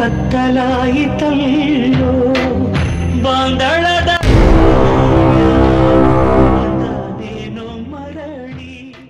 ಕತ್ತಲಾಯಿತಲ್ಲೋ ಬಾಂದಳದ ಅದೇನೋ ಮರಳಿ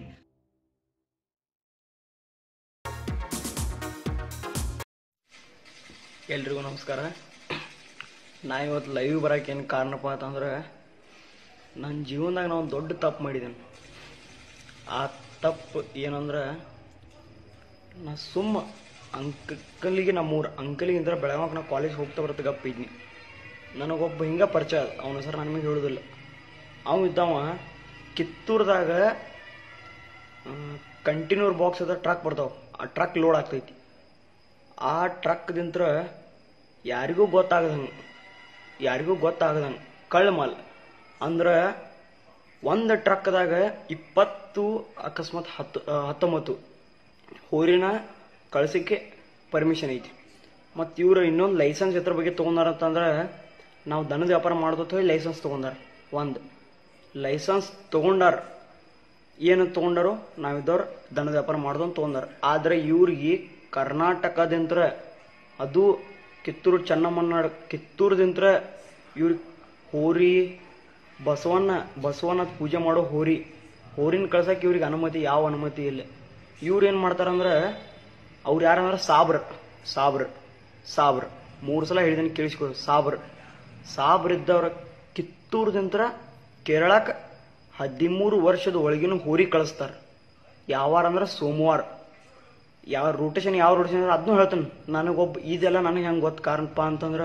ಎಲ್ರಿಗೂ ನಮಸ್ಕಾರ ನಾ ಇವತ್ತು ಲೈವ್ ಬರೋಕೆ ಏನು ಕಾರಣಪ್ಪ ಅಂತಂದ್ರೆ ನನ್ನ ಜೀವನದಾಗ ನಾನು ದೊಡ್ಡ ತಪ್ಪು ಮಾಡಿದ್ದೇನೆ ಆ ತಪ್ಪು ಏನಂದ್ರೆ ನಾ ಸುಮ್ಮ ಅಂಕಲಿಗೆ ನಮ್ಮೂರು ಅಂಕಲಿಗಿಂದ ಬೆಳಗಾವಕ್ಕೆ ನಾ ಕಾಲೇಜ್ ಹೋಗ್ತಾ ಬರ್ತಾ ಗಪ್ಪ ಇದ್ನಿ ನನಗೊಬ್ಬ ಹಿಂಗೆ ಪರಿಚಯ ಅದ ಅವನ ಹೆಸರು ನಾನು ನಿಮಗೆ ಹೇಳೋದಿಲ್ಲ ಅವ ಇದ್ದವ ಕಿತ್ತೂರ್ದಾಗ ಕಂಟಿನ್ಯೂರ್ ಬಾಕ್ಸ್ ಅದ ಟ್ರಕ್ ಬರ್ತಾವ ಆ ಟ್ರಕ್ ಲೋಡ್ ಆಗ್ತೈತಿ ಆ ಟ್ರಕ್ದಿಂತ್ರ ಯಾರಿಗೂ ಗೊತ್ತಾಗದಂಗೆ ಯಾರಿಗೂ ಗೊತ್ತಾಗದಂಗೆ ಕಳ್ಳ ಮಾಲ್ ಅಂದ್ರೆ ಒಂದು ಟ್ರಕ್ದಾಗ ಇಪ್ಪತ್ತು ಅಕಸ್ಮಾತ್ ಹತ್ತು ಆ, ಹತ್ತೊಂಬತ್ತು ಹೋರಿನ ಕಳ್ಸಕ್ಕೆ ಪರ್ಮಿಷನ್ ಐತಿ ಮತ್ತು ಇವರು ಇನ್ನೊಂದು ಲೈಸೆನ್ಸ್ ಎದ್ರ ಬಗ್ಗೆ ತೊಗೊಂಡಾರ ಅಂತಂದ್ರೆ ನಾವು ದನದ ವ್ಯಾಪಾರ ಮಾಡೋದು ಹೇಳಿ ಲೈಸೆನ್ಸ್ ತೊಗೊಂಡಾರ ಒಂದು ಲೈಸೆನ್ಸ್ ತೊಗೊಂಡಾರ ಏನು ತೊಗೊಂಡಾರೋ ನಾವಿದ್ದವ್ರು ದನದ ವ್ಯಾಪಾರ ಮಾಡೋದು ಅಂತ ತೊಗೊಂಡಾರ ಆದ್ರೆ ಇವ್ರಿಗೆ ಕರ್ನಾಟಕದಿಂತ್ರ ಅದು ಕಿತ್ತೂರು ಚೆನ್ನಮ್ಮನ ಕಿತ್ತೂರದಿಂತ್ರ ಇವ್ರಿಗೆ ಹೋರಿ ಬಸವಣ್ಣ ಬಸವಣ್ಣ ಪೂಜೆ ಮಾಡೋ ಹೋರಿ ಹೋರಿನ ಕಳ್ಸಕ್ಕೆ ಇವ್ರಿಗೆ ಅನುಮತಿ ಯಾವ ಅನುಮತಿ ಇಲ್ಲ ಇವ್ರು ಏನು ಮಾಡ್ತಾರಂದ್ರೆ ಅವ್ರು ಯಾರಂದ್ರೆ ಸಾಬ್ರ ಸಾಬ್ರ ಸಾಬ್ರ ಮೂರು ಸಲ ಹೇಳಿದೀನಿ ಕೇಳಿಸ್ಕೊ ಸಾಬ್ರ ಸಾಬ್ರ ಇದ್ದವ್ರ ಕಿತ್ತೂರದಿಂತ್ರ ಕೇರಳಕ್ಕೆ ಹದಿಮೂರು ವರ್ಷದ ಒಳಗಿನ ಹೋರಿ ಕಳಿಸ್ತಾರೆ ಯಾವಾರ ಅಂದ್ರೆ ಸೋಮವಾರ ಯಾವ ರೊಟೇಷನ್ ಯಾವ ರೊಟೇಷನ್ ಅಂದ್ರೆ ಅದನ್ನೂ ಹೇಳ್ತಾನೆ ನನಗೊಬ್ಬ ಇದೆಲ್ಲ ನನಗೆ ಹೆಂಗೆ ಗೊತ್ತು ಕಾರಣಪ್ಪ ಅಂತಂದ್ರೆ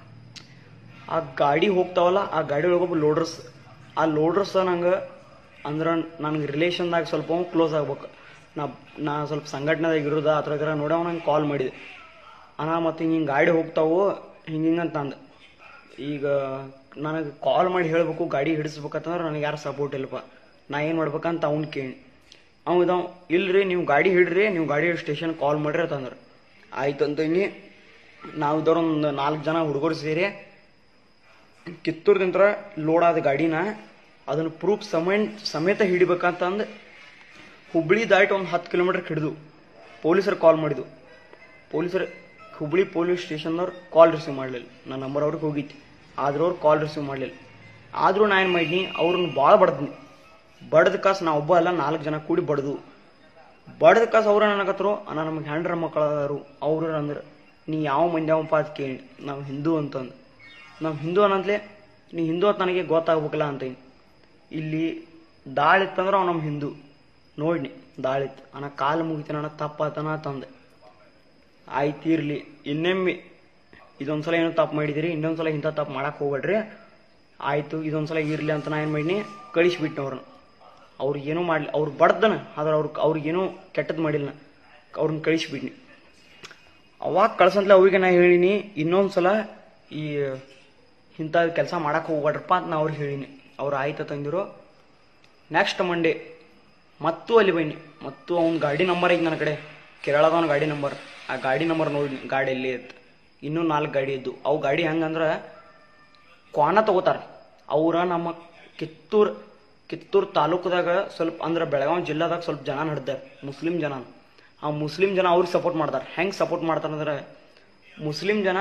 ಆ ಗಾಡಿ ಹೋಗ್ತಾವಲ್ಲ ಆ ಗಾಡಿ ಒಳಗೊಬ್ಬ ಲೋಡರ್ಸ್ ಆ ಲೋಡರ್ಸ್ ನಂಗೆ ಅಂದ್ರೆ ನನಗೆ ರಿಲೇಷನ್ದಾಗ ಸ್ವಲ್ಪ ಅವ ಕ್ಲೋಸ್ ಆಗ್ಬೇಕು ನಾ ನಾ ಸ್ವಲ್ಪ ಸಂಘಟನೆದಾಗ ಇರೋದ ಆ ಥರ ಈ ನೋಡಿ ನಂಗೆ ಕಾಲ್ ಮಾಡಿದೆ ಅಣ್ಣ ಮತ್ತು ಹಿಂಗೆ ಹಿಂಗೆ ಗಾಡಿ ಹೋಗ್ತಾವು ಹಿಂಗೆ ಹಿಂಗೆ ಅಂತ ಅಂದ ಈಗ ನನಗೆ ಕಾಲ್ ಮಾಡಿ ಹೇಳಬೇಕು ಗಾಡಿ ಹಿಡಿಸ್ಬೇಕಂತಂದ್ರೆ ನನಗೆ ಯಾರು ಸಪೋರ್ಟ್ ಇಲ್ಲಪ್ಪ ನಾ ಏನು ಮಾಡ್ಬೇಕಂತ ಅವ್ನು ಕೇಳಿ ಅವ ಇದಾವ ಇಲ್ರಿ ನೀವು ಗಾಡಿ ಹಿಡ್ರಿ ನೀವು ಗಾಡಿ ಸ್ಟೇಷನ್ ಕಾಲ್ ಮಾಡ್ರಿ ಅಂತಂದ್ರೆ ಆಯ್ತು ಅಂತಂದು ನಾವು ಇದ್ದವ್ರು ಒಂದು ನಾಲ್ಕು ಜನ ಹುಡುಗರು ಸೇರಿ ಕಿತ್ತೂರ್ದಿಂತ್ರ ಲೋಡ್ ಆದ ಗಾಡಿನ ಅದನ್ನು ಪ್ರೂಫ್ ಸಮೇತ ಸಮೇತ ಹಿಡಿಬೇಕಂತಂದು ಹುಬ್ಳಿ ದಾಟಿ ಒಂದು ಹತ್ತು ಕಿಲೋಮೀಟರ್ ಹಿಡಿದು ಪೊಲೀಸರು ಕಾಲ್ ಮಾಡಿದ್ದು ಪೊಲೀಸರು ಹುಬ್ಳಿ ಪೊಲೀಸ್ ಸ್ಟೇಷನ್ದವ್ರು ಕಾಲ್ ರಿಸೀವ್ ಮಾಡಲಿಲ್ಲ ನನ್ನ ನಂಬರ್ ಅವ್ರಿಗೆ ಹೋಗಿತ್ತು ಆದ್ರೂ ಅವ್ರು ಕಾಲ್ ರಿಸೀವ್ ಮಾಡಲಿಲ್ಲ ಆದರೂ ನಾ ಏನು ಮಾಡೀನಿ ಅವ್ರನ್ನ ಭಾಳ ಬಡ್ದ್ನಿ ಬಡ್ದ ಕಾಸು ನಾ ಒಬ್ಬ ಅಲ್ಲ ನಾಲ್ಕು ಜನ ಕೂಡಿ ಬಡ್ದು ಬಡ್ದ ಕಾಸು ಅವ್ರ ನನಗತ್ರು ಅಣ್ಣ ನಮಗೆ ಹೆಂಡ್ರ ಮಕ್ಕಳು ಅದಾರು ಅವ್ರು ಅಂದ್ರೆ ನೀ ಯಾವ ಮಂದಿ ಅವಪ್ಪ ಅಂತ ಕೇಳಿ ನಾವು ಹಿಂದೂ ಅಂತಂದು ನಾವು ಹಿಂದೂ ಅನ್ನಂತಲೇ ನೀ ಹಿಂದೂ ಅಂತ ನನಗೆ ಗೊತ್ತಾಗ್ಬೇಕಲ್ಲ ಅಂತೀನಿ ಇಲ್ಲಿ ದಾಳಿತ್ತಂದ್ರೆ ಅವ್ ನಮ್ಮ ಹಿಂದೂ ನೋಡ್ನಿ ದಾಳಿತ್ತು ಅಣ್ಣ ಕಾಲು ಮುಗಿತೀನಿ ಅಣ್ಣ ತಪ್ಪಾತನ ತಂದೆ ಆಯ್ತು ಇರಲಿ ಇನ್ನೊಮ್ಮೆ ಇದೊಂದ್ಸಲ ಏನೋ ತಪ್ಪು ಮಾಡಿದಿರಿ ಇನ್ನೊಂದ್ಸಲ ಇಂಥ ತಪ್ಪು ಮಾಡಕ್ಕೆ ಹೋಗ್ಬೇಡ್ರಿ ಆಯಿತು ಇದೊಂದ್ಸಲ ಇರಲಿ ಅಂತ ನಾ ಏನು ಮಾಡೀನಿ ಕಳಿಸ್ಬಿಟ್ಟು ಅವ್ರನ್ನ ಅವ್ರಿಗೆ ಏನೂ ಮಾಡಲಿ ಅವ್ರು ಬಡ್ದನ ಆದ್ರೆ ಅವ್ರಿಗೆ ಅವ್ರಿಗೇನೂ ಕೆಟ್ಟದ್ದು ಮಾಡಿಲ್ಲ ನಾ. ಅವ್ರನ್ನ ಕಳಿಸ್ಬಿಟ್ನಿ ಅವಾಗ ಕಳ್ಸಂತಲೇ ಅವ್ರಿಗೆ ನಾ ಹೇಳಿನಿ ಇನ್ನೊಂದ್ಸಲ ಈ ಇಂಥ ಕೆಲಸ ಮಾಡಕ್ಕೆ ಹೋಗ್ಬೇಡ್ರಪ್ಪ ಅಂತ ನಾ ಅವ್ರಿಗೆ ಹೇಳಿನಿ ಅವ್ರು ಆಯ್ತು ತಂದಿರು ನೆಕ್ಸ್ಟ್ ಮಂಡೇ ಮತ್ತು ಅಲ್ಲಿ ಬನ್ನಿ ಮತ್ತು ಅವ್ನ ಗಾಡಿ ನಂಬರ್ ಐತಿ ನನ್ನ ಕಡೆ ಕೇರಳದ ಅವ್ನ ಗಾಡಿ ನಂಬರ್ ಆ ಗಾಡಿ ನಂಬರ್ ನೋಡಿ ಗಾಡಿ ಎಲ್ಲಿ ಇತ್ತು ಇನ್ನೂ ನಾಲ್ಕು ಗಾಡಿ ಇದ್ದು ಅವು ಗಾಡಿ ಹೆಂಗಂದ್ರೆ ಕ್ವಾನ ತಗೋತಾರ ಅವ್ರ ನಮ್ಮ ಕಿತ್ತೂರ್ ಕಿತ್ತೂರ್ ತಾಲೂಕದಾಗ ಸ್ವಲ್ಪ ಅಂದ್ರೆ ಬೆಳಗಾವಿ ಜಿಲ್ಲಾದಾಗ ಸ್ವಲ್ಪ ಜನ ನಡ್ದಾರ ಮುಸ್ಲಿಂ ಜನ ಆ ಮುಸ್ಲಿಂ ಜನ ಅವ್ರಿಗೆ ಸಪೋರ್ಟ್ ಮಾಡ್ತಾರೆ ಹೆಂಗೆ ಸಪೋರ್ಟ್ ಮಾಡ್ತಾರೆ ಅಂದ್ರೆ ಮುಸ್ಲಿಂ ಜನ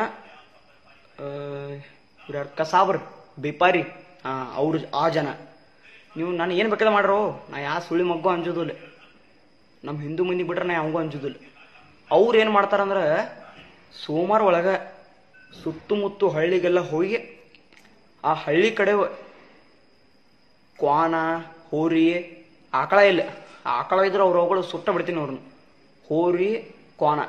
ಇವ್ರು ಯಾರು ಕಸಾಬ್ರ ಬೇಪಾರಿ ಆ ಅವ್ರು ಆ ಜನ ನೀವು ನಾನು ಏನು ಬೇಕಾದ ಮಾಡ್ರೋ ನಾ ಯಾವ ಸುಳಿ ಮಗ್ಗು ಅಂಜೋದಿಲ್ಲ ನಮ್ಮ ಹಿಂದೂ ಮಂದಿ ಬಿಟ್ರೆ ನಾ ಯಾವಾಗೂ ಅಂಜೋದಿಲ್ಲ ಅವ್ರು ಏನು ಮಾಡ್ತಾರಂದ್ರೆ ಸೋಮವಾರ ಒಳಗೆ ಸುತ್ತಮುತ್ತ ಹಳ್ಳಿಗೆಲ್ಲ ಹೋಗಿ ಆ ಹಳ್ಳಿ ಕಡೆ ಕ್ವಾನ ಹೋರಿ ಆಕಳ ಇಲ್ಲ ಆಕಳ ಇದ್ರೆ ಅವ್ರು ಅವುಗಳು ಸುಟ್ಟ ಬಿಡ್ತೀನಿ ಅವ್ರನ್ನ ಹೋರಿ ಕ್ವಾನ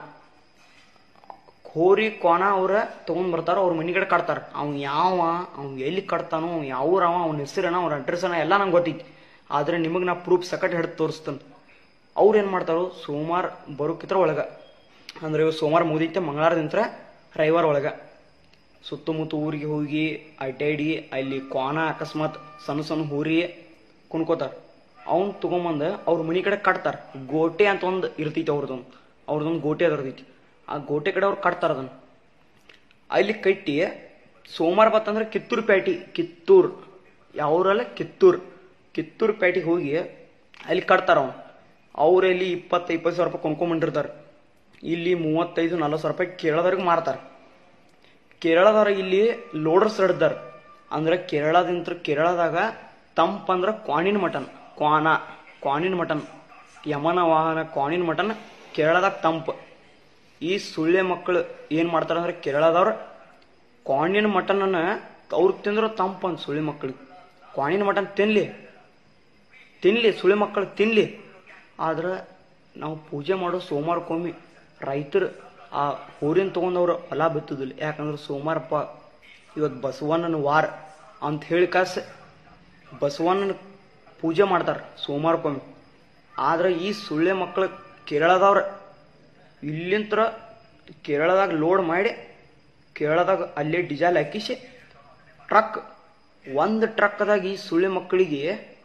ಹೋರಿ ಕೋಣ ಅವ್ರ ತಗೊಂಡ್ ಬರ್ತಾರ ಅವ್ರ ಮನಿ ಕಡೆ ಕಟ್ತಾರ ಅವ್ನ್ ಯಾವ ಅವ್ನ್ ಎಲ್ಲಿ ಕಟ್ತಾನೋ ಅವ್ನ್ ಯಾವ ಊರವ ಅವ್ನ ಹೆಸರನ ಅವ್ರ ಅಡ್ರೆಸ್ ಅನ್ನ ಎಲ್ಲ ನಂಗೆ ಗೊತ್ತೈತಿ ಆದ್ರೆ ನಿಮಗೆ ನಾ ಪ್ರೂಫ್ ಸಕಟ್ ಹಿಡಿದು ತೋರಿಸ್ತೇನೆ ಅವ್ರು ಏನು ಮಾಡ್ತಾರೋ ಸೋಮವಾರ ಬರೋಕಿತ್ರ ಒಳಗ ಅಂದ್ರೆ ಇವ್ ಸೋಮವಾರ ಮುಗಿದೈತೆ ಮಂಗಳವಾರದಿಂತ್ರ ರವಿವಾರ ಒಳಗ ಸುತ್ತಮುತ್ತ ಊರಿಗೆ ಹೋಗಿ ಅಡ್ಡಾಡಿ ಅಲ್ಲಿ ಕ್ವಾನ ಅಕಸ್ಮಾತ್ ಸಣ್ಣ ಸಣ್ಣ ಹೋರಿ ಕುಣ್ಕೋತಾರ ಅವ್ನ್ ತಗೊಂಬಂದ ಅವ್ರ ಮನಿ ಕಡೆ ಕಟ್ತಾರ ಗೋಟೆ ಅಂತ ಒಂದು ಇರ್ತೈತಿ ಅವ್ರದೊಂದು ಅವ್ರದೊಂದು ಗೋಟೆ ಅದ ಇರ್ತೈತಿ ಆ ಗೋಟೆ ಕಡೆ ಅವ್ರು ಕಟ್ತಾರ ಅದನ್ನ ಅಲ್ಲಿ ಕಟ್ಟಿ ಸೋಮವಾರ ಬತ್ತಂದ್ರೆ ಕಿತ್ತೂರು ಪೇಟಿ ಕಿತ್ತೂರ್ ಯಾವ್ರಲ್ಲ ಕಿತ್ತೂರ್ ಕಿತ್ತೂರು ಪೇಟೆಗೆ ಹೋಗಿ ಅಲ್ಲಿ ಕಟ್ತಾರ ಅವ್ನು ಅವ್ರಲ್ಲಿ ಇಪ್ಪತ್ತು ಇಪ್ಪತ್ತು ಸಾವಿರ ರೂಪಾಯಿ ಕೊಂಡ್ಕೊಂಡ್ಬಂದಿರ್ತಾರೆ ಇಲ್ಲಿ ಮೂವತ್ತೈದು ನಲ್ವತ್ತು ಸಾವಿರ ರೂಪಾಯಿ ಕೇರಳದವ್ರಿಗೆ ಮಾರ್ತಾರೆ ಕೇರಳದವ್ರಿಗೆ ಇಲ್ಲಿ ಲೋಡರ್ಸ್ ಹಿಡ್ದಾರ ಅಂದ್ರೆ ಕೇರಳದಿಂದ ಕೇರಳದಾಗ ತಂಪ್ ಅಂದ್ರೆ ಕ್ವಾಣಿನ ಮಟನ್ ಕ್ವಾನ ಕ್ವಾಣಿನ ಮಟನ್ ಯಮನ ವಾಹನ ಕ್ವಾಣಿನ ಮಟನ್ ಕೇರಳದಾಗ ತಂಪ್ ಈ ಸುಳ್ಳೆ ಮಕ್ಕಳು ಏನು ಮಾಡ್ತಾರೆ ಅಂದ್ರೆ ಕೇರಳದವ್ರು ಕ್ವಾಣಿನ ಮಟನನ್ನ ಅವ್ರು ತಿಂದ್ರೆ ತಂಪು ಅಂತ ಸುಳ್ಳಿ ಮಕ್ಕಳಿಗೆ ಕ್ವಾಣಿನ ಮಟನ್ ತಿನ್ಲಿ ತಿನ್ಲಿ ಸುಳಿ ಮಕ್ಕಳು ತಿನ್ಲಿ ಆದ್ರೆ ನಾವು ಪೂಜೆ ಮಾಡೋ ಸೋಮವಾರಕ್ಕೊಮ್ಮೆ ರೈತರು ಆ ಹೋರಿನ ತೊಗೊಂಡವ್ರು ಹೊಲ ಬಿತ್ತುದಿಲ್ಲ ಯಾಕಂದ್ರೆ ಸೋಮವಾರಪ್ಪ ಇವತ್ತು ಬಸವಣ್ಣನ ವಾರ ಅಂತ ಹೇಳಿ ಕಾಸ ಬಸವಣ್ಣನ ಪೂಜೆ ಮಾಡ್ತಾರೆ ಸೋಮವಾರಕ್ಕೊಮ್ಮೆ ಆದ್ರೆ ಈ ಸುಳ್ಳೆ ಮಕ್ಕಳು ಕೇರಳದವ್ರ ಇಲ್ಲಿಂತ್ರ ಕೇರಳದಾಗ ಲೋಡ್ ಮಾಡಿ ಕೇರಳದಾಗ ಅಲ್ಲೇ ಡಿಜಲ್ ಹಾಕಿಸಿ ಟ್ರಕ್ ಒಂದು ಟ್ರಕ್ದಾಗ ಈ ಸುಳ್ಳಿ ಮಕ್ಕಳಿಗೆ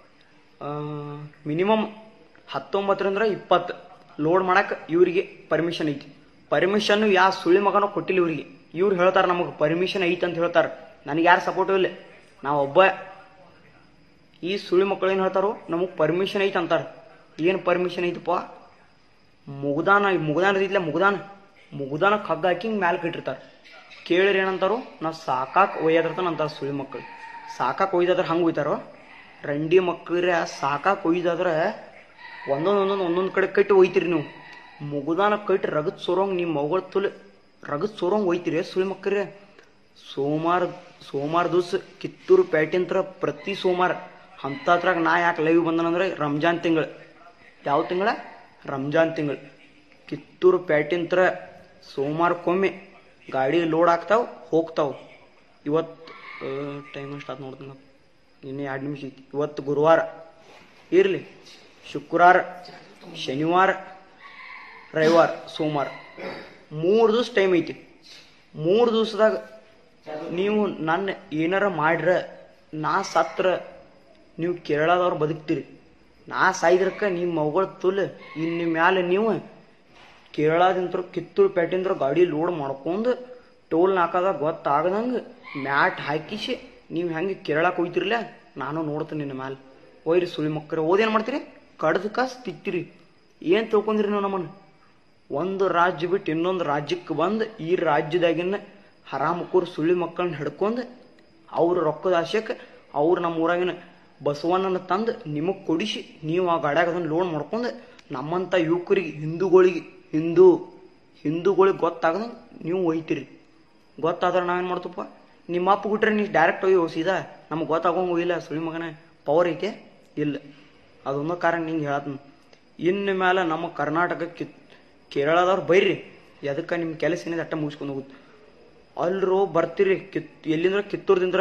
ಮಿನಿಮಮ್ ಹತ್ತೊಂಬತ್ತರಿಂದ ಇಪ್ಪತ್ತು ಲೋಡ್ ಮಾಡಕ್ಕೆ ಇವ್ರಿಗೆ ಪರ್ಮಿಷನ್ ಐತಿ ಪರ್ಮಿಷನ್ ಯಾವ ಸುಳ್ಳಿ ಮಗನೂ ಕೊಟ್ಟಿಲ್ಲ ಇವ್ರಿಗೆ ಇವ್ರು ಹೇಳ್ತಾರೆ ನಮಗೆ ಪರ್ಮಿಷನ್ ಐತಿ ಅಂತ ಹೇಳ್ತಾರೆ ನನಗೆ ಯಾರು ಸಪೋರ್ಟು ಇಲ್ಲ ನಾವು ಒಬ್ಬ ಈ ಸುಳ್ಳಿ ಮಕ್ಕಳು ಏನು ಹೇಳ್ತಾರೋ ನಮಗೆ ಪರ್ಮಿಷನ್ ಐತಿ ಅಂತಾರೆ ಏನು ಪರ್ಮಿಷನ್ ಐತಪ್ಪ ಮುಗ್ದಾನ ಈ ಮುಗ್ದಾನ ಇದ್ಲ ಮುಗ್ದಾನ ಮುಗ್ದಾನಕ್ಕೆ ಹಗ್ಗ ಹಾಕಿ ಹಿಂಗೆ ಮ್ಯಾಲೆ ಕಟ್ಟಿರ್ತಾರೆ ಕೇಳಿರಿ ಏನಂತಾರೋ ನಾ ಸಾಕಾಕ್ ಒಯ್ಯದಿರ್ತಾನ ಅಂತಾರೆ ಸುಳ್ಳಿ ಮಕ್ಕಳು ಸಾಕಾಕ್ ಒಯ್ದಾದ್ರೆ ಹಂಗೆ ಒಯ್ತಾರೋ ರಂಡಿ ಮಕ್ಕಳ್ರೆ ಸಾಕಾಕ್ ಒಯ್ದಾದ್ರೆ ಒಂದೊಂದು ಒಂದೊಂದು ಒಂದೊಂದು ಕಡೆ ಕಟ್ಟಿ ಒಯ್ತೀರಿ ನೀವು ಮುಗ್ದಾನ ಕಟ್ಟಿ ರಗತ್ ಸೋರೋಂಗ್ ನಿಮ್ಮ ಮಗಳ ತುಲ್ ರಗತ್ ಸೋರೋಂಗ್ ಒಯ್ತೀರಿ ಸುಳ್ಳಿ ಮಕ್ಕಳ್ರೆ ಸೋಮವಾರ ಸೋಮವಾರ ದಿವಸ ಕಿತ್ತೂರು ಪೇಟೆಂತ್ರ ಪ್ರತಿ ಸೋಮವಾರ ಅಂಥದ್ರಾಗ ನಾ ಯಾಕೆ ಲೈವ್ ಬಂದನಂದ್ರೆ ರಂಜಾನ್ ತಿಂಗಳು ಯಾವ ತಿಂಗಳ ರಂಜಾನ್ ತಿಂಗಳು ಕಿತ್ತೂರು ಪೇಟೆಂತ್ರ ಸೋಮವಾರಕ್ಕೊಮ್ಮೆ ಗಾಡಿ ಲೋಡ್ ಆಗ್ತಾವ ಹೋಗ್ತಾವ ಇವತ್ತು ಟೈಮ್ ಸ್ಟಾರ್ಟ್ ನೋಡ್ತೀನಿ ಇನ್ನೂ ಎರಡು ನಿಮಿಷ ಐತಿ ಇವತ್ತು ಗುರುವಾರ ಇರಲಿ ಶುಕ್ರವಾರ ಶನಿವಾರ ರವಿವಾರ ಸೋಮವಾರ ಮೂರು ದಿವಸ ಟೈಮ್ ಐತಿ ಮೂರು ದಿವಸದಾಗ ನೀವು ನನ್ನ ಏನಾರ ಮಾಡ್ರ ನಾ ಸತ್ರ ನೀವು ಕೇರಳದವ್ರು ಬದುಕ್ತೀರಿ ನಾ ಸಾಯ್ದ್ರಕ್ಕ ನಿಮ್ಮ ಮಗಳ ತುಲ್ ಇನ್ನು ಮ್ಯಾಲೆ ನೀವು ಕೇರಳದಿಂದ ಕಿತ್ತೂರು ಪೇಟೆಯಿಂದ ಗಾಡಿ ಲೋಡ್ ಮಾಡ್ಕೊಂಡು ಟೋಲ್ ನಾಕದಾಗ ಗೊತ್ತಾಗದಂಗೆ ಮ್ಯಾಟ್ ಹಾಕಿಸಿ ನೀವು ಹೆಂಗೆ ಕೇರಳಕ್ಕೆ ಹೋಯ್ತಿರ್ಲ ನಾನು ನೋಡ್ತೀನಿ ನಿನ್ನ ಮ್ಯಾಲೆ ಒಯ್ರಿ ಸುಳಿ ಮಕ್ಕಳು ಓದೇನು ಮಾಡ್ತೀರಿ ಕಡ್ದು ಕಾಸು ತಿಕ್ತಿರಿ ಏನು ತಿಳ್ಕೊಂಡ್ರಿ ನೀವು ನಮ್ಮನ್ನು ಒಂದು ರಾಜ್ಯ ಬಿಟ್ಟು ಇನ್ನೊಂದು ರಾಜ್ಯಕ್ಕೆ ಬಂದು ಈ ರಾಜ್ಯದಾಗಿನ ಹರಾಮಕ್ಕೂರು ಸುಳ್ಳಿ ಮಕ್ಕಳನ್ನ ಹಿಡ್ಕೊಂಡು ಅವ್ರ ರೊಕ್ಕದ ಆಶೆಕ್ಕೆ ಅವ್ರು ನಮ್ಮ ಊರಾಗಿನ ಬಸವಣ್ಣನ ತಂದು ನಿಮಗೆ ಕೊಡಿಸಿ ನೀವು ಆ ಗಾಡ್ಯಾಗ ಅದನ್ನು ಲೋಡ್ ಮಾಡ್ಕೊಂಡು ನಮ್ಮಂಥ ಯುವಕರಿಗೆ ಹಿಂದೂಗಳಿಗೆ ಹಿಂದೂ ಹಿಂದೂಗಳಿಗೆ ಗೊತ್ತಾಗದಂಗೆ ನೀವು ಒಯ್ತೀರಿ ಗೊತ್ತಾದ್ರೆ ನಾವೇನು ಮಾಡ್ತಪ್ಪ ನಿಮ್ಮ ಅಪ್ಪ ಬಿಟ್ರೆ ನೀವು ಡೈರೆಕ್ಟ್ ಹೋಗಿ ಸೀದಾ ನಮ್ಗೆ ಗೊತ್ತಾಗೋಂಗು ಇಲ್ಲ ಸುಳ್ಳಿ ಮಗನ ಪವರ್ ಐತೆ ಇಲ್ಲ ಅದೊಂದು ಕಾರಣ ನಿಂಗೆ ಹೇಳತ್ನ ಇನ್ನು ಮೇಲೆ ನಮ್ಮ ಕರ್ನಾಟಕಕ್ಕೆ ಕೇರಳದವ್ರು ಬೈರಿ ಎದಕ್ಕೆ ನಿಮ್ಮ ಕೆಲಸ ಏನಿದೆ ಅಟ್ಟ ಮುಗಿಸ್ಕೊಂಡು ಹೋಗುತ್ತೆ ಅಲ್ರೋ ಬರ್ತೀರಿ ಕಿತ್ ಎಲ್ಲಿಂದ್ರ ಕಿತ್ತೂರ್ದಿಂದ್ರ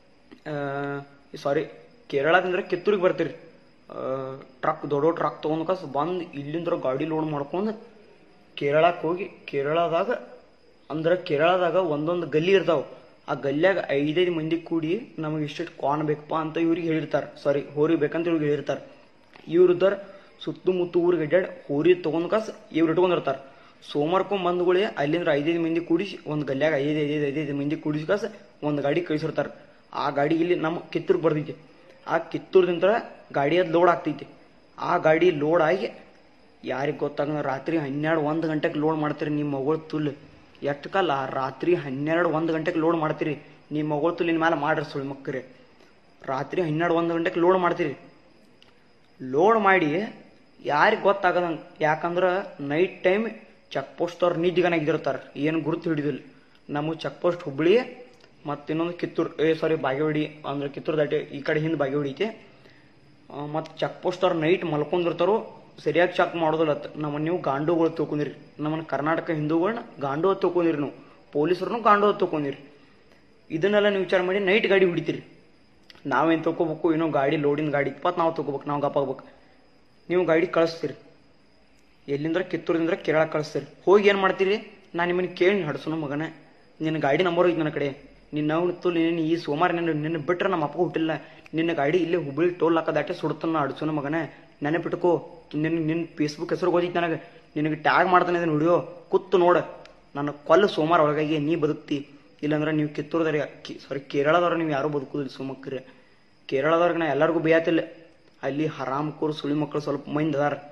ಸಾರಿ ಕೇರಳದಿಂದ ಕಿತ್ತೂರಿಗೆ ಬರ್ತೀರಿ ಟ್ರಕ್ ದೊಡ್ಡ ದೊಡ್ಡ ಟ್ರಕ್ ತೊಗೊಂಡು ಕಸ್ ಬಂದು ಇಲ್ಲಿಂದ್ರ ಗಾಡಿ ಲೋಡ್ ಮಾಡ್ಕೊಂಡು ಕೇರಳಕ್ಕೆ ಹೋಗಿ ಕೇರಳದಾಗ ಅಂದ್ರೆ ಕೇರಳದಾಗ ಒಂದೊಂದು ಗಲ್ಲಿ ಇರ್ತಾವ ಆ ಗಲ್ಯಾಗ ಐದೈದು ಮಂದಿ ಕೂಡಿ ನಮಗೆ ಇಷ್ಟಿಷ್ಟು ಕಾನ್ ಬೇಕಪ್ಪ ಅಂತ ಇವ್ರಿಗೆ ಹೇಳಿರ್ತಾರೆ ಸಾರಿ ಹೋರಿ ಬೇಕಂತ ಇವ್ರಿಗೆ ಹೇಳಿರ್ತಾರೆ ಇವ್ರದ್ದಾರ ಸುತ್ತಮುತ್ತ ಊರಿಗೆ ಅಡ್ಡಾಡಿ ಹೋರಿ ತೊಗೊಂಡ್ ಕಾಸು ಇವ್ರು ಇಟ್ಕೊಂಡಿರ್ತಾರೆ ಸೋಮವಾರಕ್ಕೊಮ್ಮೆ ಬಂದ್ಗಳೇ ಅಲ್ಲಿಂದ್ರ ಐದೈದು ಮಂದಿ ಕೂಡಿಸಿ ಒಂದು ಗಲ್ಯಾಗ ಐದೈದು ಐದೈದು ಐದೈದು ಮಂದಿ ಕೂಡಿಸಿ ಕಾಸು ಒಂದು ಗಾಡಿ ಕಳಿಸಿರ್ತಾರೆ ಆ ಗಾಡಿ ಇಲ್ಲಿ ನಮ್ಮ ಕಿತ್ತೂರು ಬರ್ದೈತಿ ಆ ಕಿತ್ತೂರ್ದಿಂದ ಗಾಡಿ ಅದು ಲೋಡ್ ಆಗ್ತೈತಿ ಆ ಗಾಡಿ ಲೋಡ್ ಆಗಿ ಯಾರಿಗೆ ಗೊತ್ತಾಗ ರಾತ್ರಿ ಹನ್ನೆರಡು ಒಂದು ಗಂಟೆಗೆ ಲೋಡ್ ಮಾಡ್ತೀರಿ ನಿಮ್ಮ ಮಗಳು ತುಲ್ ಎಷ್ಟು ಕಾಲ ರಾತ್ರಿ ಹನ್ನೆರಡು ಒಂದು ಗಂಟೆಗೆ ಲೋಡ್ ಮಾಡ್ತೀರಿ ನಿಮ್ಮ ಮಗಳು ತುಲ್ಲಿನ ಮೇಲೆ ಮಾಡ್ರಿ ಸುಳ್ಳು ಮಕ್ಕರಿ ರಾತ್ರಿ ಹನ್ನೆರಡು ಒಂದು ಗಂಟೆಗೆ ಲೋಡ್ ಮಾಡ್ತೀರಿ ಲೋಡ್ ಮಾಡಿ ಯಾರಿಗೆ ಗೊತ್ತಾಗದಂಗೆ ಯಾಕಂದ್ರೆ ನೈಟ್ ಟೈಮ್ ಚೆಕ್ ಪೋಸ್ಟ್ ಅವ್ರು ನಿದ್ದಿಗನಾಗಿರ್ತಾರೆ ಏನು ಗುರುತು ಹಿಡಿದಿಲ್ಲ ನಮ್ಮ ಚೆಕ್ ಪೋಸ್ಟ್ ಹುಬ್ಳಿ ಮತ್ತು ಇನ್ನೊಂದು ಕಿತ್ತೂರು ಏ ಸಾರಿ ಬಾಗೇವಾಡಿ ಅಂದ್ರೆ ಕಿತ್ತೂರು ದಾಟಿ ಈ ಕಡೆ ಹಿಂದೆ ಬಾಗೇವಾಡಿ ಐತೆ ಮತ್ತು ಚೆಕ್ ಪೋಸ್ಟ್ ಅವ್ರು ನೈಟ್ ಮಲ್ಕೊಂಡಿರ್ತಾರೋ ಸರಿಯಾಗಿ ಚೆಕ್ ಮಾಡೋದಿಲ್ಲ ಅತ್ ನಮ್ಮ ನೀವು ಗಾಂಡುಗಳು ತಿಳ್ಕೊಂಡಿರಿ ನಮ್ಮನ್ನ ಕರ್ನಾಟಕ ಹಿಂದೂಗಳನ್ನ ಗಾಂಡು ತಿಳ್ಕೊಂಡಿರಿ ನೀವು ಪೊಲೀಸರನ್ನು ಗಾಂಡು ತಿಳ್ಕೊಂಡಿರಿ ಇದನ್ನೆಲ್ಲ ನೀವು ವಿಚಾರ ಮಾಡಿ ನೈಟ್ ಗಾಡಿ ಹೊಡಿತೀರಿ ನಾವೇನು ತೊಗೋಬೇಕು ಏನೋ ಗಾಡಿ ಲೋಡಿನ ಗಾಡಿ ಇಪ್ಪತ್ತು ನಾವು ತೊಗೋಬೇಕು ನಾವು ಗಪ್ಪಾಗ್ಬೇಕು ನೀವು ಗಾಡಿ ಕಳಿಸ್ತೀರಿ ಎಲ್ಲಿಂದ್ರ ಕಿತ್ತೂರಿಂದ ಕೇರಳ ಕಳಿಸ್ತೀರಿ ಹೋಗಿ ಏನು ಮಾಡ್ತೀರಿ ನಾನು ನಿಮ್ಮನ್ನ ಕೇಳಿ ಹಡ್ಸೋಣ ಮಗನ ನಿನ್ನ ಗಾಡಿ ನಂಬರ್ ಐತಿ ನನ್ನ ಕಡೆ ನಿನ್ನ ಅವ್ನು ತು ನಿನ್ನ ಈ ಸೋಮವಾರ ನಿನ್ನ ನಿನ್ನ ಬಿಟ್ರೆ ನಮ್ಮ ಅಪ್ಪ ಹುಟ್ಟಿಲ್ಲ ನಿನ್ನ ಗಾಡಿ ಇಲ್ಲೇ ಹುಬ್ಳಿ ಟೋಲ್ ಹಾಕ ದಾಟೆ ಸುಡ್ತಾನ ಅಡ್ಸೋಣ ಮಗನ ನೆನಪಿಟ್ಕೋ ನಿನ್ನ ನಿನ್ನ ಫೇಸ್ಬುಕ್ ಹೆಸರು ಓದಿತ್ತು ನನಗೆ ನಿನಗೆ ಟ್ಯಾಗ್ ಮಾಡ್ತಾನೆ ಇದನ್ನ ವಿಡಿಯೋ ಕೂತು ನೋಡ ನನ್ನ ಕೊಲ್ಲ ಸೋಮವಾರ ಒಳಗಾಗಿ ನೀ ಬದುಕ್ತಿ ಇಲ್ಲಾಂದ್ರೆ ನೀವು ಕಿತ್ತೂರ್ದವ್ರಿಗೆ ಸಾರಿ ಕೇರಳದವ್ರು ನೀವು ಯಾರೂ ಬದುಕುದಿಲ್ಲ ಸೋಮಕ್ಕರೆ ಕೇರಳದವ್ರಿಗೆ ನಾ ಎಲ್ಲರಿಗೂ ಬೇಯತಿಲ್ಲ ಅಲ್ಲಿ ಹರಾಮ್ಕೋರು ಸುಳಿ ಮಕ್ಕಳು ಸ್ವಲ್ಪ ಮಂದಿ ಅದಾರ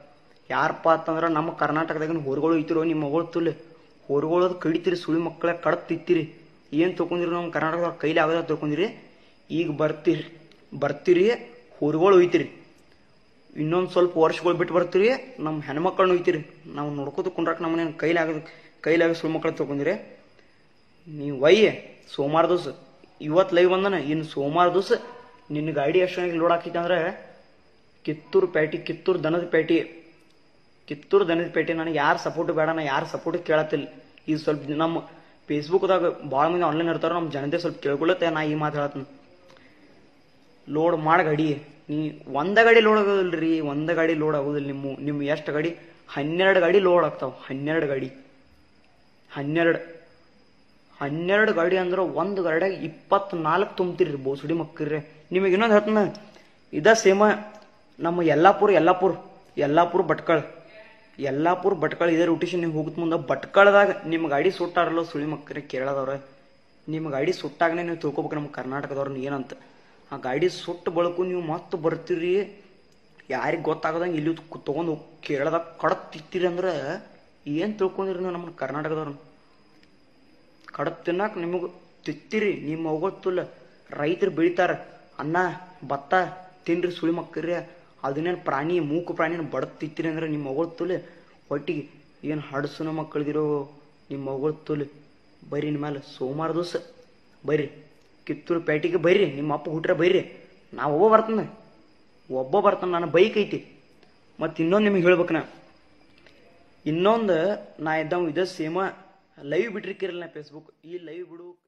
ಯಾರಪ್ಪ ಅಂತಂದ್ರೆ ನಮ್ಮ ಕರ್ನಾಟಕದಾಗಿನ ಹೊರಗಳು ಐತಿರೋ ನಿಮ್ಮ ಮಗಳು ತುಲ್ ಹೊರಗಳದು ಕಡಿತೀರಿ ಸುಳಿ ಮಕ್ಕಳ ಕಡತ್ ತಿತ್ತೀರಿ ಏನು ತೊಗೊಂಡಿರಿ ನಮ್ಮ ಕರ್ನಾಟಕದ ಕೈಲಿ ಆಗೋದ ತೊಗೊಂಡಿರಿ ಈಗ ಬರ್ತೀರಿ ಬರ್ತೀರಿ ಹೊರಗಳು ಒಯ್ತೀರಿ ಇನ್ನೊಂದು ಸ್ವಲ್ಪ ವರ್ಷಗಳು ಬಿಟ್ಟು ಬರ್ತೀರಿ ನಮ್ಮ ಹೆಣ್ಮಕ್ಳನ್ನ ಒಯ್ತೀರಿ ನಾವು ನೋಡ್ಕೋತ ಕುಂಡ್ರಕ್ಕೆ ನಮ್ಮನೇನು ಕೈಲಿ ಆಗೋದು ಕೈಲಿ ಆಗೋ ಸುಳಿ ಮಕ್ಕಳು ತೊಗೊಂಡಿರಿ ನೀವು ಒಯ್ಯ ಸೋಮವಾರ ದಿವಸ ಇವತ್ತು ಲೈವ್ ಬಂದನ ಇನ್ನು ಸೋಮವಾರ ದಿವಸ ನಿನ್ನ ಗಾಡಿ ಎಷ್ಟು ಲೋಡ್ ಹಾಕೈತೆ ಅಂದ್ರೆ ಕಿತ್ತೂರು ಪೇಟಿ ಕಿತ್ತೂರು ದನದ ಪೇಟಿ ಕಿತ್ತೂರು ದನದ ಪೇಟೆ ನನಗೆ ಯಾರು ಸಪೋರ್ಟ್ ಬೇಡ ನಾ ಯಾರು ಸಪೋರ್ಟ್ ಕೇಳತ್ತಿಲ್ಲ ಇದು ಸ್ವಲ್ಪ ನಮ್ಮ ಫೇಸ್ಬುಕ್ದಾಗ ಭಾಳ ಮಂದಿ ಆನ್ಲೈನ್ ಇರ್ತಾರ ನಮ್ಮ ಜನತೆ ಸ್ವಲ್ಪ ಕೇಳ್ಕೊಳ್ಳುತ್ತೆ ನಾ ಈ ಮಾತು ಹೇಳತ್ತೀನಿ ಲೋಡ್ ಮಾಡಿ ಗಾಡಿ ನೀ ಒಂದ ಗಾಡಿ ಲೋಡ್ ಆಗೋದಿಲ್ರಿ ಒಂದ ಗಾಡಿ ಲೋಡ್ ಆಗೋದಿಲ್ಲ ನಿಮ್ಮ ನಿಮ್ಮ ಎಷ್ಟು ಗಾಡಿ ಹನ್ನೆರಡು ಗಾಡಿ ಲೋಡ್ ಆಗ್ತಾವ ಹನ್ನೆರಡು ಗಾಡಿ ಹನ್ನೆರಡು ಹನ್ನೆರಡು ಗಾಡಿ ಅಂದ್ರೆ ಒಂದು ಗಾಡಿಯಾಗ ಇಪ್ಪತ್ನಾಲ್ಕು ತುಂಬ್ತಿರಿ ಬೋಸುಡಿ ಮಕ್ಕಳ್ರಿ ನಿಮಗೆ ಇನ್ನೊಂದು ಹೇಳ್ತಾನ ಇದ ಸೇಮ ನಮ್ಮ ಯಲ್ಲಾಪುರ ಯಲ್ಲಾಪುರ ಯಲ್ಲಾಪುರ ಭಟ್ಕಳ ಯಲ್ಲಾಪುರ ಭಟ್ಕಳ ಇದೇ ರೊಟೇಷನ್ ನೀವು ಹೋಗುತ್ತ ಮುಂದೆ ಭಟ್ಕಳದಾಗ ನಿಮ್ಮ ಗಾಡಿ ಸುಟ್ಟಾರಲ್ಲ ಸುಳಿ ಮಕ್ಕಳ್ರಿ ಕೇರಳದವ್ರ ನಿಮ್ಮ ಗಾಡಿ ಸುಟ್ಟಾಗನೇ ನೀವು ತಿಳ್ಕೊಬೇಕು ನಮ್ಮ ಕರ್ನಾಟಕದವ್ರನ್ನ ಏನಂತ ಆ ಗಾಡಿ ಸುಟ್ಟ ಬಳಕು ನೀವು ಮತ್ತೆ ಬರ್ತೀರಿ ಯಾರಿಗೆ ಗೊತ್ತಾಗದಂಗೆ ಇಲ್ಲಿ ತೊಗೊಂಡು ಕೇರಳದಾಗ ಕಡತ್ ತಿತ್ತೀರಿ ಅಂದ್ರೆ ಏನು ತಿಳ್ಕೊಂಡಿರಿ ನೀವು ನಮ್ಮ ಕರ್ನಾಟಕದವ್ರನ್ನ ಕಡತ್ ತಿನ್ನಾಕ ನಿಮಗೆ ತಿತ್ತೀರಿ ನಿಮ್ಮ ಹೋಗೋತ್ತಿಲ್ಲ ರೈತರು ಬೆಳಿತಾರ ಅನ್ನ ಭತ್ತ ತಿನ್ರಿ ಸುಳಿ ಮಕ್ಕಳ್ರಿ ಅದನ್ನೇನು ಪ್ರಾಣಿ ಮೂಕು ಪ್ರಾಣಿನ ಬಡದ್ ತಿತ್ತೀರಿ ಅಂದ್ರೆ ನಿಮ್ಮ ಹೋಗೋತ್ತಿಲ್ಲ ಒಟ್ಟಿಗೆ ಏನು ಹಡಸನ ಮಕ್ಕಳಿದಿರೋ ನಿಮ್ಮ ಹೋಗೋತ್ತಿಲ್ಲ ಬರ್ರಿ ನಿಮ್ಮ ಮೇಲೆ ಸೋಮವಾರ ದಿವಸ ಬರ್ರಿ ಕಿತ್ತೂರು ಪೇಟೆಗೆ ಬರ್ರಿ ನಿಮ್ಮ ಅಪ್ಪ ಹುಟ್ರೆ ಬರ್ರಿ ನಾ ಒಬ್ಬ ಬರ್ತಾನೆ ಒಬ್ಬ ಬರ್ತಾನೆ ನನ್ನ ಬೈಕ್ ಐತಿ ಮತ್ತು ಇನ್ನೊಂದು ನಿಮಗೆ ಹೇಳ್ಬೇಕು ನಾ ಇನ್ನೊಂದು ನಾ ಇದ್ದವ್ ಇದ ಸೇಮ ಲೈವ್ ಬಿಟ್ಟಿರ್ಕಿರಲ್ಲ ನಾ ಫೇಸ್ಬುಕ್ ಈ ಲೈವ್ ಬಿಡು